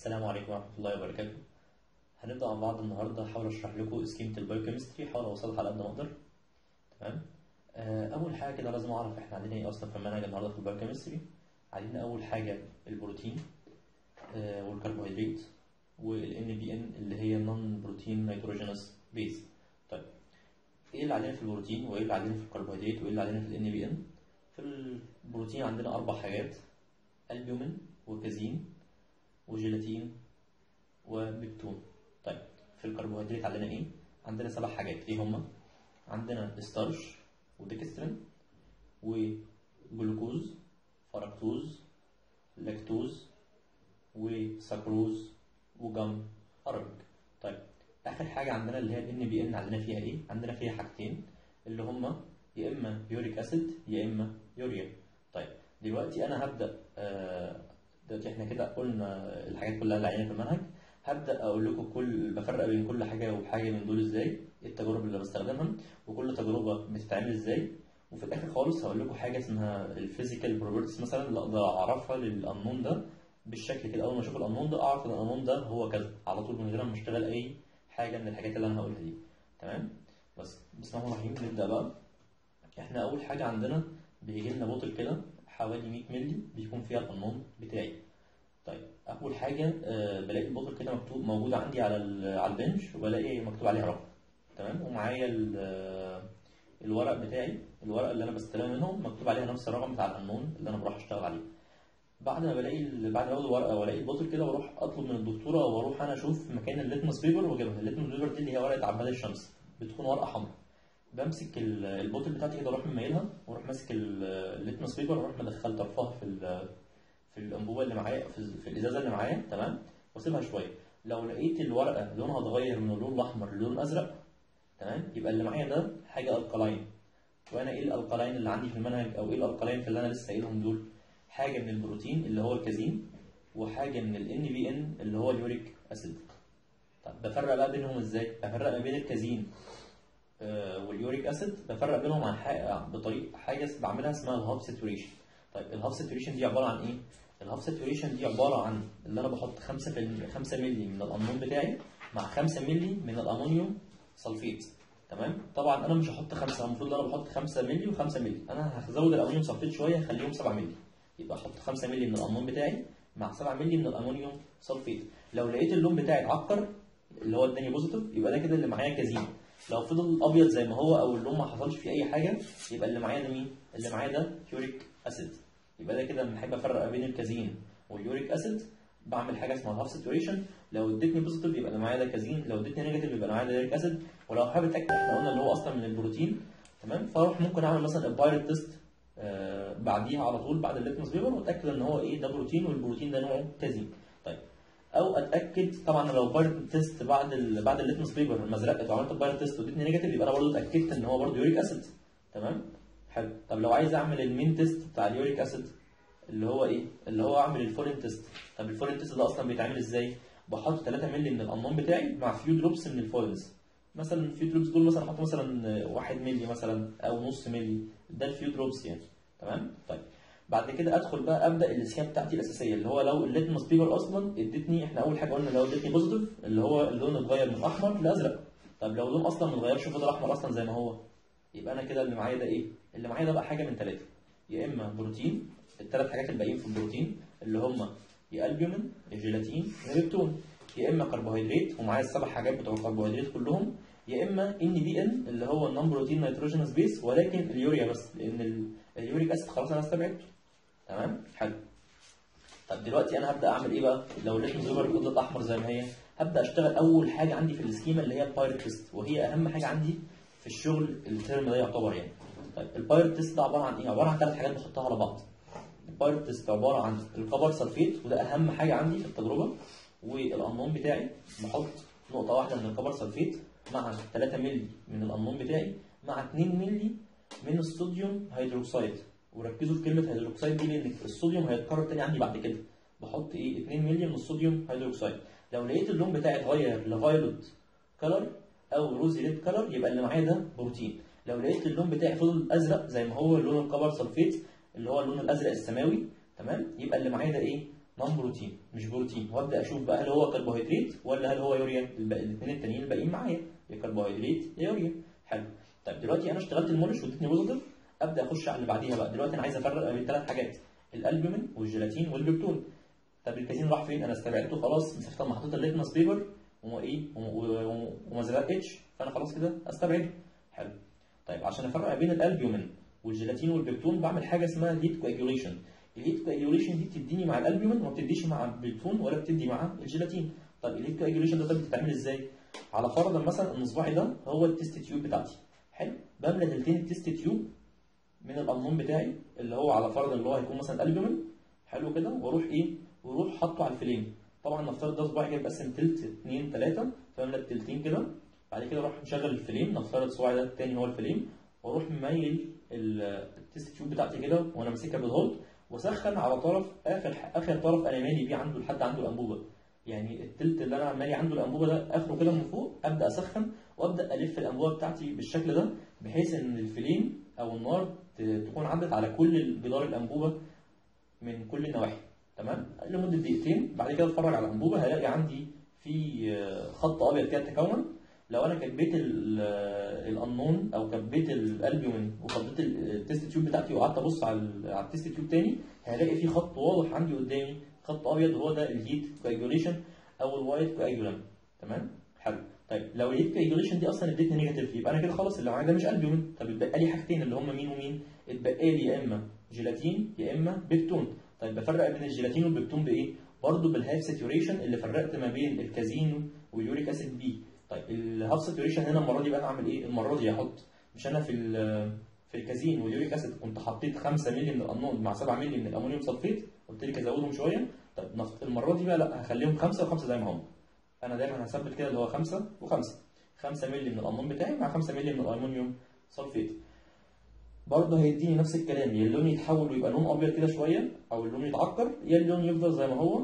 السلام عليكم ورحمة الله وبركاته هنبدأ مع بعض النهاردة هحاول أشرح لكم سكيمة البايوكيمستري هحاول أوصلها على قد ما أقدر تمام آه، أول حاجة كده لازم أعرف إحنا عندنا إيه أصلا في المنهج النهاردة في البايوكيمستري عندنا أول حاجة البروتين آه، والكربوهيدرات والان بي ان اللي هي نون بروتين نيتروجينوس بيز طيب ايه اللي علينا في البروتين وايه اللي علينا في الكربوهيدرات وايه اللي علينا في الان بي ان في البروتين عندنا اربع حاجات البيومين وكازين وجيلاتين وبيبتون طيب في الكربوهيدرات عندنا ايه عندنا سبع حاجات ايه هما عندنا ستارش وديكسترين وجلوكوز فركتوز لاكتوز وسكروز وجم اربك طيب اخر حاجه عندنا اللي هي الان بي ان عندنا فيها ايه عندنا فيها حاجتين اللي هما يا اما يوريك اسيد يا اما يوريا طيب دلوقتي انا هبدا آه، دلوقتي احنا كده قلنا الحاجات كلها اللي علينا في المنهج هبدا اقول لكم كل بفرق بين كل حاجه وحاجه من دول ازاي ايه التجارب اللي بستخدمها وكل تجربه بتتعمل ازاي وفي الاخر خالص هقول لكم حاجه اسمها الفيزيكال بروبرتيز مثلا اللي اقدر اعرفها للانون ده بالشكل كده اول ما اشوف الانون ده اعرف ان الانون ده هو كذا على طول من غير ما اشتغل اي حاجه من الحاجات اللي انا هقولها دي تمام بس بسم الله الرحمن الرحيم نبدا بقى احنا اول حاجه عندنا بيجي لنا بوتل كده حوالي 100 مللي بيكون فيها الانون بتاعي طيب اول حاجه آه، بلاقي البوتل كده مكتوب موجوده عندي على ال- على البنش وبلاقي مكتوب عليها رقم تمام ومعايا ال- آه، الورق بتاعي الورق اللي انا بستلمه منهم مكتوب عليها نفس الرقم بتاع الانون اللي انا بروح اشتغل عليه بعد ما بلاقي ال- بعد ما اخد الورقه والاقي البوتل كده بروح اطلب من الدكتوره واروح انا اشوف مكان الليتمس بيبر واجيبها الليتمس بيبر دي اللي هي ورقه عباد الشمس بتكون ورقه حمراء بمسك ال- البوتل بتاعتي كده اروح مميلها واروح ماسك ال- الليتمس بيبر واروح مدخل طرفها في ال- في الانبوبه اللي معايا في, في الازازه اللي معايا تمام واسيبها شويه لو لقيت الورقه لونها اتغير من اللون الاحمر للون الازرق تمام يبقى اللي معايا ده حاجه الكلاين وانا ايه الالكلاين اللي عندي في المنهج او ايه الالكلاين اللي انا لسه قايلهم دول حاجه من البروتين اللي هو الكازين وحاجه من الان بي ان اللي هو اليوريك اسيد طب بفرق بقى بينهم ازاي بفرق ما بين الكازين آه، واليوريك اسيد بفرق بينهم عن حاجه بطريقه حاجه بعملها اسمها الهاب ساتوريشن طيب الهاب ساتوريشن دي عباره عن ايه الهاب ساتوريشن دي عباره عن اللي انا بحط 5 في 5 مللي من الامون بتاعي مع 5 مللي من الامونيوم سلفيت تمام طبعا انا مش هحط 5 المفروض ان انا بحط 5 مللي و5 مللي انا هزود الامونيوم سلفيت شويه هخليهم 7 مللي يبقى احط 5 مللي من الامون بتاعي مع 7 مللي من الامونيوم سلفيت لو لقيت اللون بتاعي اتعكر اللي هو اداني بوزيتيف يبقى ده كده اللي معايا كازين لو فضل ابيض زي ما هو او اللون ما حصلش فيه اي حاجه يبقى اللي معايا ده مين اللي معايا ده يوريك اسيد يبقى ده كده لما احب افرق بين الكازين واليوريك اسيد بعمل حاجه اسمها الهاف ساتوريشن لو اديتني بوزيتيف يبقى اللي معايا ده كازين لو اديتني نيجاتيف يبقى اللي معايا ده يوريك اسيد ولو حابب اتاكد احنا قلنا اللي هو اصلا من البروتين تمام فاروح ممكن اعمل مثلا البايرت تيست آه بعديها على طول بعد الليتمس بيبر واتاكد ان هو ايه ده بروتين والبروتين ده نوعه كازين طيب او اتاكد طبعا لو بايرت تيست بعد ال... بعد الليتمس بيبر لما زرقت وعملت بايرت تيست واديتني نيجاتيف يبقى انا برضه اتاكدت ان هو برضه يوريك اسيد تمام حلو طب لو عايز اعمل المين تيست بتاع اليوريك اسيد اللي هو ايه اللي هو اعمل الفورين تيست طب الفورين تيست ده اصلا بيتعمل ازاي بحط 3 مللي من الانون بتاعي مع فيو دروبس من الفورينز مثلا الفيو دروبس دول مثلا احط مثلا 1 مللي مثلا او نص مللي ده الفيو دروبس يعني تمام طيب بعد كده ادخل بقى ابدا السكان بتاعتي الاساسيه اللي هو لو الليتمس بيبر اصلا ادتني احنا اول حاجه قلنا لو ادتني بوزيتيف اللي هو اللون اتغير من احمر لازرق طب لو اللون اصلا ما اتغيرش فضل احمر اصلا زي ما هو يبقى انا كده اللي معايا ده ايه اللي معايا ده بقى حاجه من ثلاثه يا اما بروتين الثلاث حاجات الباقيين في البروتين اللي هم يا البيومين يا جيلاتين يا ليبتون يا اما كربوهيدرات ومعايا السبع حاجات بتوع الكربوهيدرات كلهم يا اما ان بي ان اللي هو النون بروتين نيتروجينوس بيس ولكن اليوريا بس لان ال- اليوريك اسيد خلاص انا استبعدته تمام حلو طب دلوقتي انا هبدا اعمل ايه بقى لو الليتمس بيبر فضلت احمر زي ما هي هبدا اشتغل اول حاجه عندي في السكيما اللي هي البايرت تيست وهي اهم حاجه عندي في الشغل الترم ده يعتبر يعني طيب البايرت تيست ده عباره عن ايه عباره عن ثلاث حاجات بحطها على بعض البايرت تيست عباره عن الكبر سلفيت وده اهم حاجه عندي في التجربه والانون بتاعي بحط نقطه واحده من الكبر سلفيت مع 3 مللي من الانون بتاعي مع 2 مللي من الصوديوم هيدروكسيد وركزوا في كلمه هيدروكسيد دي لان الصوديوم هيتكرر تاني عندي بعد كده بحط ايه 2 مللي من الصوديوم هيدروكسيد لو لقيت اللون بتاعي اتغير لفايلوت كلر او روزي ريد كلر يبقى اللي معايا ده بروتين لو لقيت اللون بتاعي فضل ازرق زي ما هو لون الكبر سلفيت اللي هو اللون الازرق السماوي تمام يبقى اللي معايا ده ايه نون بروتين مش بروتين وابدا اشوف بقى هل هو كربوهيدرات ولا هل هو يوريا الاثنين التانيين الباقيين معايا يا كربوهيدرات يا يوريا حلو طيب دلوقتي انا اشتغلت المولش وادتني بوزيتيف ابدا اخش على اللي بعديها بقى دلوقتي انا عايز افرق بين ثلاث حاجات الالبومين والجيلاتين والبيبتون طب الكازين راح فين انا استبعدته خلاص مسافه ما حطيت الليتمس بيبر وما ايه وما زرقتش فانا خلاص كده استبعده حلو طيب عشان افرق بين الالبومين والجيلاتين والبيبتون بعمل حاجه اسمها هيت كواجيوليشن الهيت كواجيوليشن دي بتديني مع الالبومين وما بتديش مع البيبتون ولا بتدي مع الجيلاتين طب الهيت كواجيوليشن ده طب بتتعمل ازاي على فرضا مثلا ان صباعي ده هو التست تيوب بتاعتي حلو بملى تلتين التست تيوب من القانون بتاعي اللي هو على فرض اللي هو هيكون مثلا البومين حلو كده واروح ايه واروح حاطه على الفليم طبعا نفترض ده صباعي كده بيتقسم تلت اتنين تلاته فاملى التلتين كده بعد كده اروح مشغل الفليم نفترض صباعي ده التاني هو الفليم واروح مميل التست تيوب بتاعتي كده وانا ماسكها بالهولد واسخن على طرف اخر اخر طرف انا مالي بيه عنده لحد عنده الانبوبه يعني التلت اللي انا مالي عنده الانبوبه ده اخره كده من فوق ابدا اسخن وابدا الف الانبوبه بتاعتي بالشكل ده بحيث ان الفليم او النار تكون عدت على كل جدار الانبوبه من كل النواحي تمام لمده دقيقتين بعد كده اتفرج على الانبوبه هلاقي عندي في خط ابيض كده تكون لو انا كبيت الانون او كبيت الالبيومين وفضيت التست تيوب بتاعتي وقعدت ابص على على التست تيوب تاني هلاقي في خط واضح عندي قدامي خط ابيض هو ده الهيت كواجوليشن او الوايت كواجولان تمام حلو طيب لو الهيت كواجوليشن دي اصلا ادتني نيجاتيف يبقى انا كده خلاص اللي معايا ده مش البيومين طب اتبقى لي حاجتين اللي هم مين ومين اتبقى لي يا اما جيلاتين يا اما بيبتون طيب بفرق بين الجيلاتين والبيبتون بايه برضه بالهاف ساتوريشن اللي فرقت ما بين الكازين واليوريك اسيد بي طيب الهاف ساتوريشن هنا المره دي بقى انا اعمل ايه المره دي احط مش انا في في الكازين واليوريك اسيد كنت حطيت 5 مللي من الانون مع 7 مللي من الامونيوم سلفيت قلت لك ازودهم شويه طب المره دي بقى لا هخليهم 5 و5 زي ما هم انا دايما هثبت كده اللي هو 5 و5 5 مللي من الامون بتاعي مع 5 مللي من الامونيوم سلفيت برضه هيديني نفس الكلام يا اللون يتحول ويبقى لون ابيض كده شويه او اللون يتعكر يا اللون يفضل زي ما هو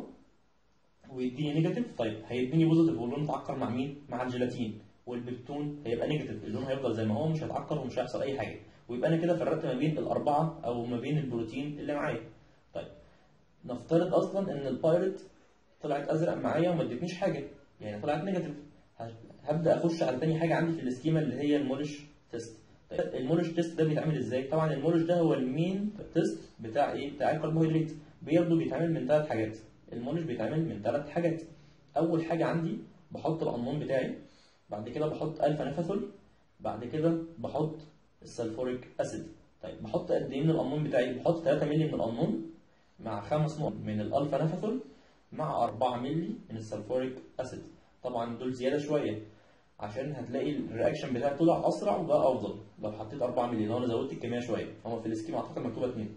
ويديني نيجاتيف طيب هيديني بوزيتيف واللون يتعكر مع مين؟ مع الجيلاتين والبيبتون هيبقى نيجاتيف اللون هيفضل زي ما هو مش هيتعكر ومش هيحصل اي حاجه ويبقى انا كده فرقت ما بين الاربعه او ما بين البروتين اللي معايا طيب نفترض اصلا ان البايرت طلعت ازرق معايا وما ادتنيش حاجه يعني طلعت نيجاتيف هبدا اخش على تاني حاجه عندي في السكيما اللي هي المولش تيست طيب المولش تيست ده بيتعمل ازاي؟ طبعا المولش ده هو المين تيست بتاع ايه؟ بتاع الكربوهيدرات برضه بيتعمل من ثلاث حاجات المولش بيتعمل من ثلاث حاجات اول حاجه عندي بحط القانون بتاعي بعد كده بحط الفا نفاثول بعد كده بحط السلفوريك اسيد طيب بحط قد ايه من القانون بتاعي بحط 3 مللي من القانون مع 5 نقط من الالفا نفاثول مع 4 مللي من السلفوريك اسيد طبعا دول زياده شويه عشان هتلاقي الرياكشن بتاعي طلع اسرع وبقى افضل لو حطيت 4 مللي لو انا زودت الكميه شويه هو في السكيم اعتقد مكتوبه 2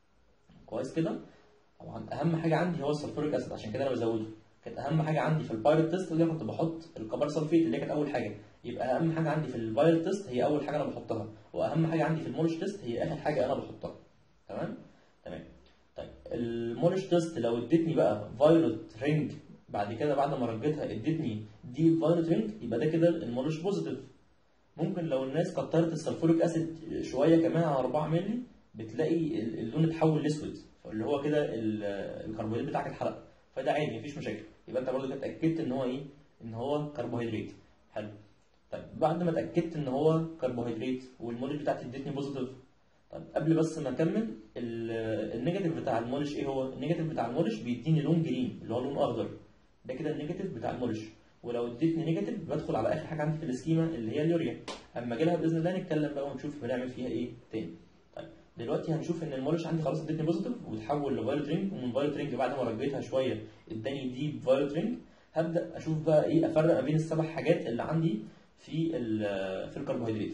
كويس كده طبعا اهم حاجه عندي هو السلفوريك اسيد عشان كده انا بزوده كانت اهم حاجه عندي في البايرت تيست اللي كنت بحط الكبار سلفيت اللي كانت اول حاجه يبقى اهم حاجه عندي في البايرت تيست هي اول حاجه انا بحطها واهم حاجه عندي في المولش تيست هي اخر حاجه انا بحطها تمام تمام طيب المولش تيست لو ادتني بقى فايولت رينج بعد كده بعد ما رجيتها ادتني دي فايولت رينج يبقى ده كده المولش بوزيتيف ممكن لو الناس كترت السلفوريك اسيد شويه كمان على 4 مللي بتلاقي اللون اتحول لاسود اللي هو كده الكربوهيدرات بتاعك اتحرق فده عادي مفيش مشاكل يبقى انت برضه كده اتاكدت ان هو ايه ان هو كربوهيدرات حلو طيب بعد ما اتاكدت ان هو كربوهيدرات والمولج بتاعتي ادتني بوزيتيف طيب قبل بس ما اكمل النيجاتيف بتاع المولش ايه هو النيجاتيف بتاع المولش بيديني لون جرين اللي هو لون اخضر ده كده النيجاتيف بتاع المولش ولو اديتني نيجاتيف بدخل على اخر حاجه عندي في السكيما اللي هي اليوريا اما اجي لها باذن الله نتكلم بقى ونشوف بنعمل فيها ايه تاني طيب دلوقتي هنشوف ان المولش عندي خلاص ادتني بوزيتيف وتحول لفايولت رينج ومن فايولت رينج بعد ما رجيتها شويه اداني دي فايولت رينج هبدا اشوف بقى ايه افرق ما بين السبع حاجات اللي عندي في في الكربوهيدرات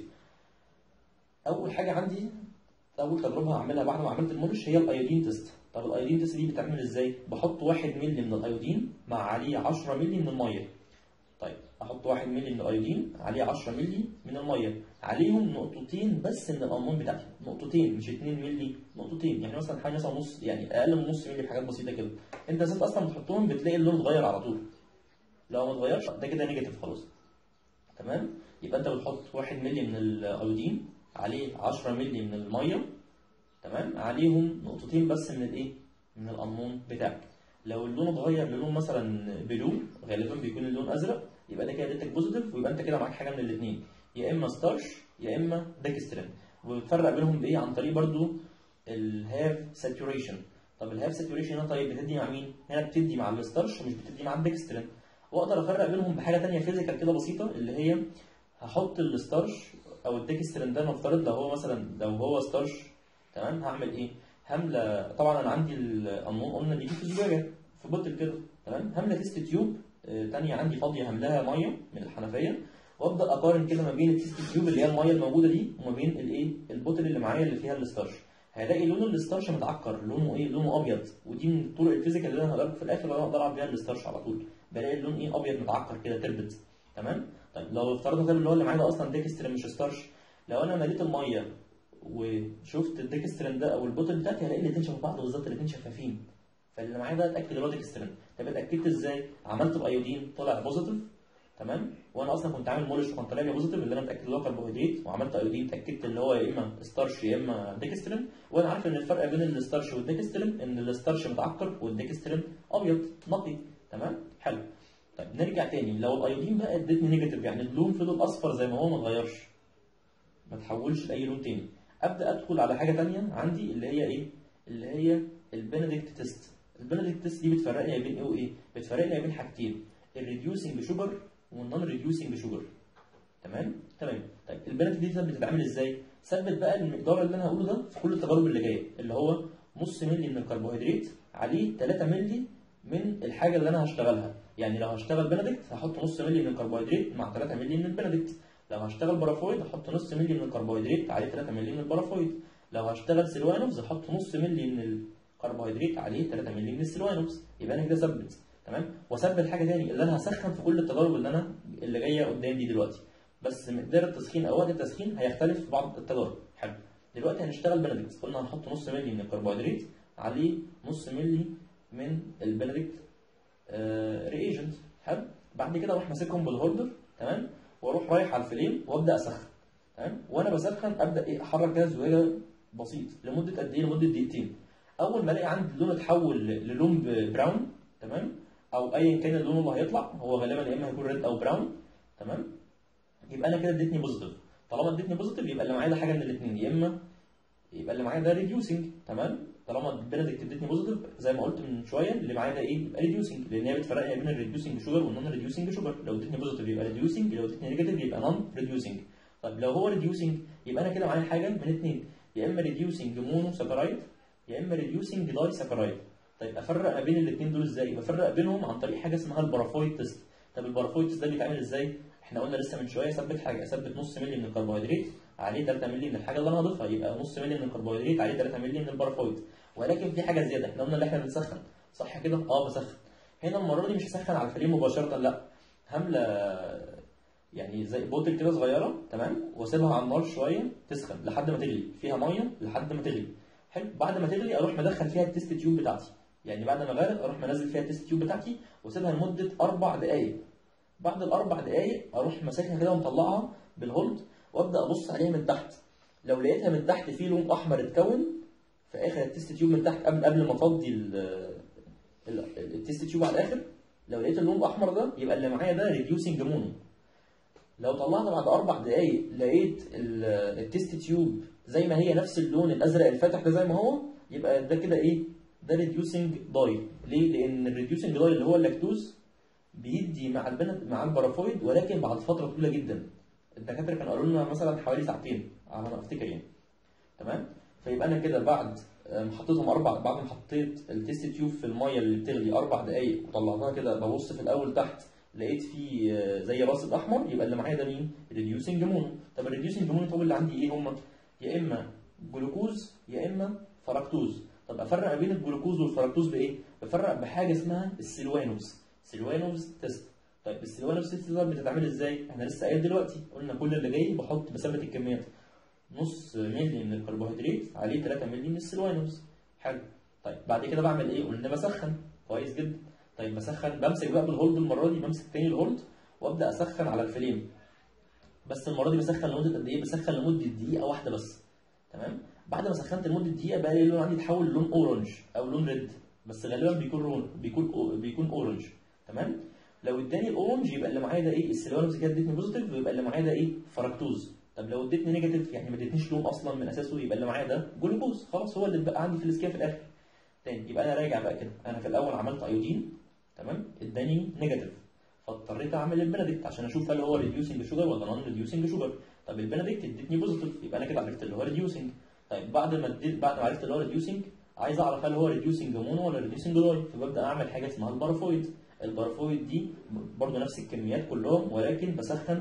اول حاجه عندي اول تجربه هعملها بعد ما عملت المولش هي الايودين تيست طب الايودين تيست دي بتعمل ازاي بحط 1 مللي من الايودين مع عليه 10 مللي من الميه طيب احط 1 مللي من الايودين عليه 10 مللي من الميه عليهم نقطتين بس من الامون بتاعتي نقطتين مش 2 مللي نقطتين يعني مثلا حاجه مثلا نص يعني اقل من نص مللي بحاجات بسيطه كده انت ذات اصلا بتحطهم بتلاقي اللون اتغير على طول لو ما اتغيرش ده كده نيجاتيف خلاص تمام يبقى انت بتحط 1 مللي من الايودين عليه 10 مللي من الميه تمام عليهم نقطتين بس من الايه من الامون بتاعك لو اللون اتغير للون مثلا بلو غالبا بيكون اللون ازرق يبقى ده كده اديتك بوزيتيف ويبقى انت كده معاك حاجه من الاثنين يا اما ستارش يا اما ديكسترين وبتفرق بينهم بايه عن طريق برضو الهاف ساتوريشن طب الهاف ساتوريشن هنا طيب بتدي مع مين؟ هنا بتدي مع الستارش مش بتدي مع الديكسترين واقدر افرق بينهم بحاجه ثانيه فيزيكال كده بسيطه اللي هي هحط الستارش او الديكسترين ده نفترض لو هو مثلا لو هو ستارش تمام هعمل ايه؟ هملى طبعا انا عندي القانون قلنا بيجي في زجاجه في بوتل كده تمام هملى تيست تيوب آه، تانية عندي فاضيه هملاها ميه من الحنفيه وابدا اقارن كده ما بين التيست تيوب اللي هي الميه الموجوده دي وما بين الايه البوتل اللي معايا اللي فيها الستارش هلاقي لون الستارش متعكر لونه ايه لونه ابيض ودي من الطرق الفيزيكال اللي انا هقدر في الاخر انا اقدر العب بيها الستارش على طول بلاقي اللون ايه ابيض متعكر كده تربت تمام طيب لو افترضنا طيب اللي هو اللي معايا ده اصلا ديكسترين مش ستارش لو انا مليت الميه وشفت الديكسترين ده او البوتل بتاعتي هلاقي الاثنين شبه بعض بالظبط الاثنين شفافين فاللي معايا ده اتاكد ان هو ديكسترين طب اتاكدت ازاي عملت بايودين طلع بوزيتيف تمام وانا اصلا كنت عامل مولش وكان طالع لي بوزيتيف اللي انا متاكد ان هو كربوهيدرات وعملت ايودين اتاكدت اللي هو يا اما ستارش يا اما ديكسترين وانا عارف ان الفرق بين الستارش والديكسترين ان الستارش متعكر والديكسترين ابيض نقي تمام حلو طيب نرجع تاني لو الايودين بقى ادتني نيجاتيف يعني اللون فضل اصفر زي ما هو ما اتغيرش ما تحولش لاي لون تاني ابدا ادخل على حاجه تانية عندي اللي هي ايه اللي هي البنديكت تيست البنديكت تيست دي بتفرقني ما بين ايه وايه بتفرقني ما بين حاجتين الريديوسنج شوجر والنون ريديوسنج شوجر تمام تمام طيب البنديكت دي بتتعمل ازاي ثبت بقى المقدار اللي انا هقوله ده في كل التجارب اللي جايه اللي هو نص مللي من الكربوهيدرات عليه 3 مللي من الحاجه اللي انا هشتغلها يعني لو هشتغل بنديكت هحط نص مللي من الكربوهيدرات مع 3 مللي من البنديكت لو هشتغل بارافويد هحط نص مللي من الكربوهيدرات عليه 3 مللي من البارافويد لو هشتغل سيلوانوفز هحط نص مللي من الكربوهيدرات عليه 3 مللي من السيلوانوفز يبقى انا كده ثبت تمام واثبت حاجه تاني اللي انا هسخن في كل التجارب اللي انا اللي جايه قدام دي دلوقتي بس مقدار التسخين او وقت التسخين هيختلف في بعض التجارب حلو دلوقتي هنشتغل بنديكت قلنا هنحط نص مللي من الكربوهيدرات عليه نص مللي من البنديكت آه ريجنت حلو بعد كده اروح ماسكهم بالهولدر تمام واروح رايح على الفليم وابدا اسخن تمام وانا بسخن ابدا ايه احرك كده زجاجه بسيط لمده قد ايه لمده دقيقتين اول ما الاقي عندي اللون اتحول للون براون تمام او ايا كان اللون اللي هيطلع هو غالبا يا اما هيكون ريد او براون تمام يبقى انا كده اديتني بوزيتيف طالما اديتني بوزيتيف يبقى اللي معايا ده حاجه من الاثنين يا اما يبقى اللي معايا ده ريديوسنج تمام طالما البنديكت ادتني بوزيتيف زي ما قلت من شويه اللي معايا ده ايه يبقى ريديوسنج لان هي بتفرق بين الريديوسنج شوجر والنون ريديوسنج شوجر لو ادتني بوزيتيف يبقى ريديوسنج لو ادتني نيجاتيف يبقى نون ريديوسنج طب لو هو ريديوسنج يبقى انا كده معايا حاجه من اثنين يا اما ريديوسنج مونو ساكرايد يا اما ريديوسنج داي ساكرايد طيب افرق ما بين الاثنين دول ازاي بفرق بينهم عن طريق حاجه اسمها البارافويد تيست طب البارافويد تيست ده بيتعمل ازاي احنا قلنا لسه من شويه ثبت حاجه اثبت نص مللي من الكربوهيدرات عليه 3 مللي من الحاجه اللي انا هضيفها يبقى نص مللي من الكربوهيدرات عليه 3 مللي من البارافويد ولكن في حاجه زياده احنا قلنا اللي احنا بنسخن صح كده اه بسخن هنا المره دي مش هسخن على الفريم مباشره لا هملى يعني زي بوتل كده صغيره تمام واسيبها على النار شويه تسخن لحد ما تغلي فيها ميه لحد ما تغلي حلو بعد ما تغلي اروح مدخل فيها التيست تيوب بتاعتي يعني بعد ما غلت اروح منزل فيها التيست تيوب بتاعتي واسيبها لمده اربع دقائق بعد الاربع دقائق اروح ماسكها كده ومطلعها بالهولد وابدا ابص عليها من تحت لو لقيتها من تحت في لون احمر اتكون في اخر التيست تيوب من تحت قبل قبل ما افضي ال- ال- التيست تيوب على الاخر لو لقيت اللون الاحمر ده يبقى اللي معايا ده ريديوسنج مونو لو طلعت بعد اربع دقائق لقيت ال- التيست تيوب زي ما هي نفس اللون الازرق الفاتح ده زي ما هو يبقى ده كده ايه ده ريديوسنج داي ليه لان الريديوسنج داي اللي هو اللاكتوز بيدي مع البنت مع البارافويد ولكن بعد فتره طويله جدا الدكاتره كانوا قالوا لنا مثلا حوالي ساعتين على ما افتكر يعني تمام فيبقى انا كده بعد ما حطيتهم اربع بعد ما حطيت التيست تيوب في الميه اللي بتغلي اربع دقائق وطلعتها كده ببص في الاول تحت لقيت فيه آه، زي راصد احمر يبقى اللي معايا ده مين؟ ريديوسنج مونو طب الريديوسنج مونو طب اللي عندي ايه هم؟ يا اما جلوكوز يا اما فركتوز طب افرق ما بين الجلوكوز والفركتوز بايه؟ بفرق بحاجه اسمها السيلوانوز سيلوانوز تيست طيب السيلوانوز تيست ده بتتعمل ازاي؟ احنا لسه قايل دلوقتي قلنا كل اللي جاي بحط بثبت الكميات نص مللي من الكربوهيدرات عليه 3 مللي من السيلوانوز حلو طيب بعد كده بعمل ايه؟ قلنا بسخن كويس جدا طيب بسخن بمسك بقى بالهولد المره دي بمسك تاني الهولد وابدا اسخن على الفليم بس المره دي بسخن لمده قد ايه؟ بسخن لمده دقيقه واحده بس تمام؟ بعد ما سخنت لمده دقيقه بقى اللون عندي يتحول للون اورنج او لون ريد بس غالبا بيكون رون بيكون أو بيكون اورنج تمام لو اداني الاورنج يبقى اللي معايا ده ايه السيلوانوز كده ادتني بوزيتيف ويبقى اللي معايا ده ايه فركتوز طب لو ادتني نيجاتيف يعني ما ادتنيش لون اصلا من اساسه يبقى اللي معايا ده جلوكوز خلاص هو اللي اتبقى عندي في الاسكيا في الاخر تاني يبقى انا راجع بقى كده انا في الاول عملت ايودين تمام اداني نيجاتيف فاضطريت اعمل البنديكت عشان اشوف هل هو ريديوسنج شوجر ولا نون ريديوسنج شوجر طب البنديكت ادتني بوزيتيف يبقى انا كده عرفت اللي هو ريديوسنج طيب بعد ما اديت بعد ما عرفت اللي هو ريديوسنج عايز اعرف هل هو ريديوسنج مونو ولا ريديوسنج دراي فببدا اعمل حاجه اسمها البارافويد البارافويد دي برضو نفس الكميات كلهم ولكن بسخن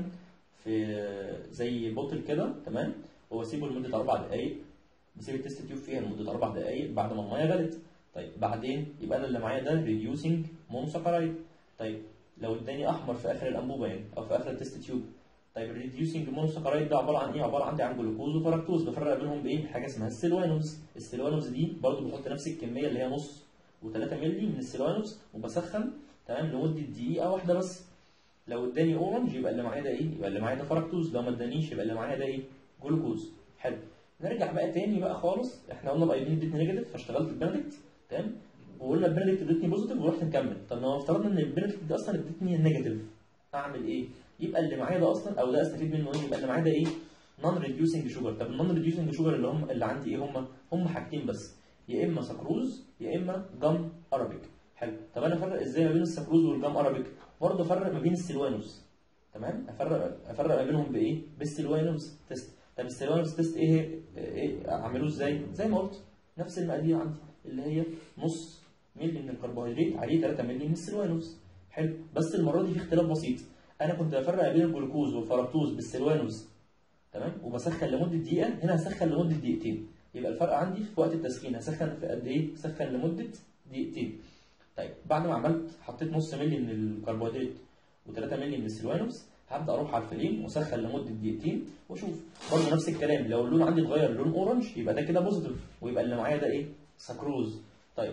في زي بوتل كده تمام واسيبه لمده اربع دقائق بسيب التست تيوب فيها لمده اربع دقائق بعد ما الميه غلت طيب بعدين يبقى انا اللي معايا ده ريديوسنج مونوساكرايد طيب لو اداني احمر في اخر الانبوبه يعني او في اخر التست تيوب طيب الريديوسنج مونوساكرايد ده عباره عن ايه عباره عندي عن جلوكوز وفركتوز بفرق بينهم بايه حاجه اسمها السيلوانوز السيلوانوز دي برضو بحط نفس الكميه اللي هي نص و3 مللي من السيلوانوز وبسخن تمام لمده دقيقه واحده بس لو اداني اورنج يبقى اللي معايا ده ايه يبقى اللي معايا ده فركتوز لو ما ادانيش يبقى اللي معايا ده ايه جلوكوز حلو نرجع بقى تاني بقى خالص احنا قلنا الايودين ادتني نيجاتيف فاشتغلت البندكت تمام وقلنا البندكت ادتني بوزيتيف ورحت نكمل طب لو افترضنا ان البندكت دي اصلا ادتني نيجاتيف اعمل ايه يبقى اللي معايا ده اصلا او ده استفيد منه ايه يبقى اللي معايا ده ايه نون ريديوسنج شوجر طب النون ريديوسنج شوجر اللي هم اللي عندي ايه هم هم حاجتين بس يا اما سكروز يا اما جام ارابيك حلو طب انا افرق ازاي ما بين السكروز والجام ارابيك برضه افرق ما بين السيلوانوس تمام افرق افرق ما بينهم بايه بالسيلوانوس تيست طب السيلوانوس تيست ايه ايه اعمله ازاي زي ما قلت نفس المقادير عندي اللي هي نص مللي من الكربوهيدرات عليه 3 مللي من السيلوانوس حلو بس المره دي في اختلاف بسيط انا كنت بفرق بين الجلوكوز والفركتوز بالسيلوانوس تمام وبسخن لمده دقيقه هنا هسخن لمده دقيقتين يبقى الفرق عندي في وقت التسخين هسخن في قد ايه هسخن لمده دقيقتين طيب بعد ما عملت حطيت نص مللي من الكربوهيدرات و3 مللي من السيلوانوس هبدا اروح على الفليم واسخن لمده دقيقتين واشوف برضه نفس الكلام لو اللون عندي اتغير لون اورنج يبقى ده كده بوزيتيف ويبقى اللي معايا ده ايه سكروز طيب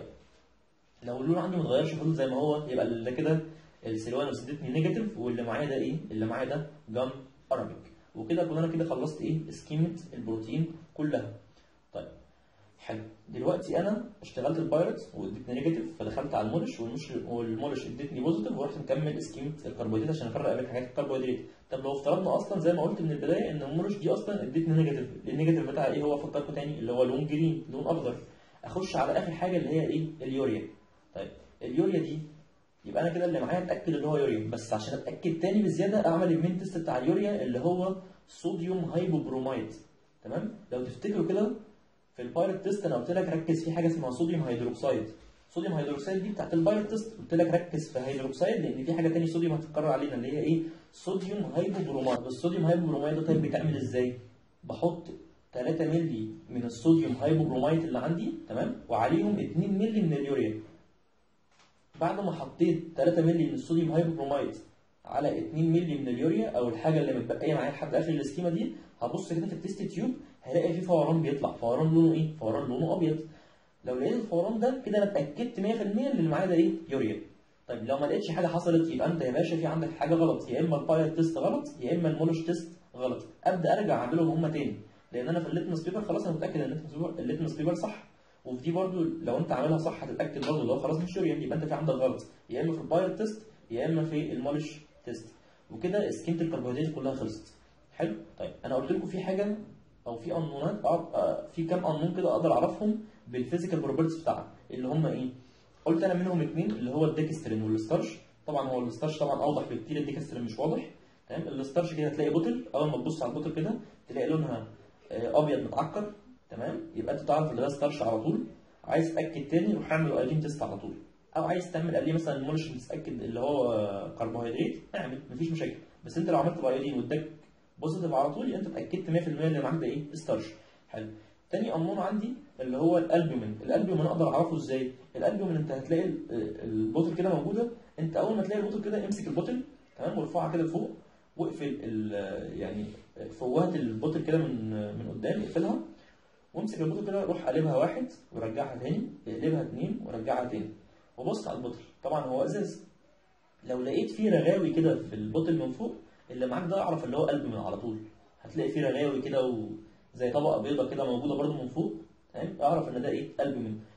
لو اللون عندي ما اتغيرش فضل زي ما هو يبقى اللي كده السيلوانوس ادتني نيجاتيف واللي معايا ده ايه اللي معايا ده جام ارابيك وكده اكون انا كده خلصت ايه سكيمه البروتين كلها طيب حلو دلوقتي انا اشتغلت البايرت وادتني نيجاتيف فدخلت على المولش والمش والمولش ادتني بوزيتيف ورحت مكمل سكيمه الكربوهيدرات عشان افرق بين حاجات الكربوهيدرات طب لو افترضنا اصلا زي ما قلت من البدايه ان المولش دي اصلا ادتني نيجاتيف النيجاتيف بتاع ايه هو فكركم تاني اللي هو لون جرين لون اخضر اخش على اخر حاجه اللي هي ايه اليوريا طيب اليوريا دي يبقى انا كده اللي معايا اتاكد اللي هو يوريا بس عشان اتاكد تاني بزياده اعمل المين تيست بتاع اليوريا اللي هو صوديوم هايبوبرومايد تمام لو تفتكروا كده في البايرت تيست انا قلت لك ركز في حاجه اسمها صوديوم هيدروكسيد صوديوم هيدروكسيد دي بتاعت البايرت تيست قلت لك ركز في هيدروكسيد لان في حاجه ثانيه صوديوم هتتكرر علينا اللي هي ايه صوديوم هايبوبرومايد الصوديوم هايبوبرومايد ده طيب بيتعمل ازاي بحط 3 مللي من الصوديوم هايبوبرومايد اللي عندي تمام وعليهم 2 مللي من اليوريا بعد ما حطيت 3 مللي من الصوديوم هايبوبرومايد على 2 مللي من اليوريا او الحاجه اللي متبقيه معايا لحد اخر السكيمه دي هبص كده في التيست تيوب هلاقي فيه فوران بيطلع فوران لونه ايه فوران لونه ابيض لو لقيت الفوران ده كده انا اتاكدت 100% ان اللي معايا ده ايه يوريا طيب لو ما لقيتش حاجه حصلت يبقى انت يا باشا في عندك حاجه غلط يا اما الباير تيست غلط يا اما المولش تيست غلط ابدا ارجع اعملهم هما تاني لان انا في الليتمس بيبر خلاص انا متاكد ان الليتمس بيبر صح وفي دي برضو لو انت عاملها صح هتتاكد برضو لو خلاص مش يوريا يبقى انت في عندك غلط يا اما في الباير تيست يا اما في المولش تيست وكده سكيمه الكربوهيدرات كلها خلصت حلو طيب انا قلت لكم في حاجه او في قانونات في كام قانون كده اقدر اعرفهم بالفيزيكال بروبرتيز بتاعها اللي هم ايه قلت انا منهم اثنين اللي هو الديكسترين والستارش طبعا هو الستارش طبعا اوضح بكتير الديكسترين مش واضح تمام الستارش كده هتلاقي بوتل اول ما تبص على البوتل كده تلاقي لونها ابيض متعكر تمام يبقى انت تعرف ان ده ستارش على طول عايز تاكد تاني روح اعمل ايودين تيست على طول او عايز تعمل قال لي مثلا المولش تتاكد اللي هو كربوهيدرات اعمل مفيش مشاكل بس انت لو عملت بايودين واداك بوزيتيف على طول يبقى انت اتاكدت 100% اللي معاك ده ايه ستارش حلو تاني قانون عندي اللي هو الالبومين الالبومين اقدر اعرفه ازاي الالبومين انت هتلاقي البوتل كده موجوده انت اول ما تلاقي البوتل كده امسك البوتل تمام وارفعها كده لفوق واقفل يعني فوهة البوتل كده من من قدام اقفلها وامسك البوتل كده روح قلبها واحد ورجعها تاني اقلبها اتنين ورجعها تاني وبص على البوتل طبعا هو ازاز لو لقيت فيه رغاوي كده في البوتل من فوق اللي معاك ده اعرف اللي هو قلب من على طول هتلاقي فيه رغاوي كده وزي طبقه بيضه كده موجوده برده من فوق تمام اعرف ان ده ايه قلب من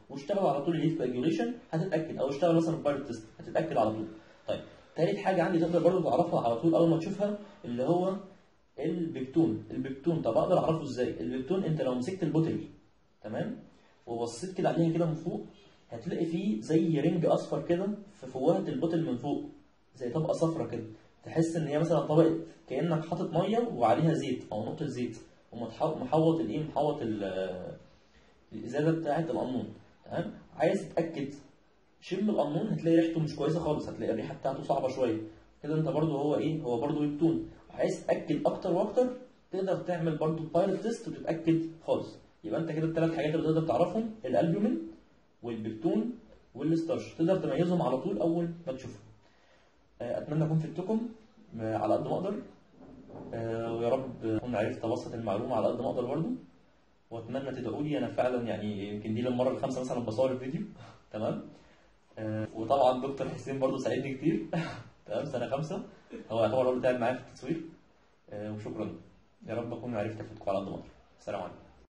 واشتغلوا على طول الليف باجيوليشن هتتاكد او اشتغل مثلا بايرت تيست هتتاكد على طول طيب تالت حاجه عندي تقدر برضه تعرفها على طول اول ما تشوفها اللي هو البكتون البكتون طب اقدر اعرفه ازاي البكتون انت لو مسكت البوتل تمام وبصيت كده عليها كده من فوق هتلاقي فيه زي رنج اصفر كده في فوهه البوتل من فوق زي طبقه صفرة كده تحس ان هي مثلا طبقه كانك حاطط ميه وعليها زيت او نقطه زيت ومحوط الايه محوط ال- الازازه بتاعه القانون تمام عايز تتاكد شم القانون هتلاقي ريحته مش كويسه خالص هتلاقي الريحه بتاعته صعبه شويه كده انت برضو هو ايه هو برضو بيبتون عايز تتاكد اكتر واكتر تقدر تعمل برضو بايلوت تيست وتتاكد خالص يبقى انت كده الثلاث حاجات اللي تقدر تعرفهم الالبومين والبكتون والستارش تقدر تميزهم على طول اول ما تشوفهم آه، اتمنى اكون فدتكم آه، على قد ما اقدر آه، ويا رب اكون عرفت ابسط المعلومه على قد ما اقدر برضه واتمنى تدعوا لي انا فعلا يعني يمكن دي المره الخامسه مثلا بصور الفيديو تمام آه، وطبعا دكتور حسين برضه ساعدني كتير تمام سنه خمسه هو يعتبر برضه تعب معايا في التصوير آه، وشكرا يا رب اكون عرفت افيدكم على قد ما اقدر السلام عليكم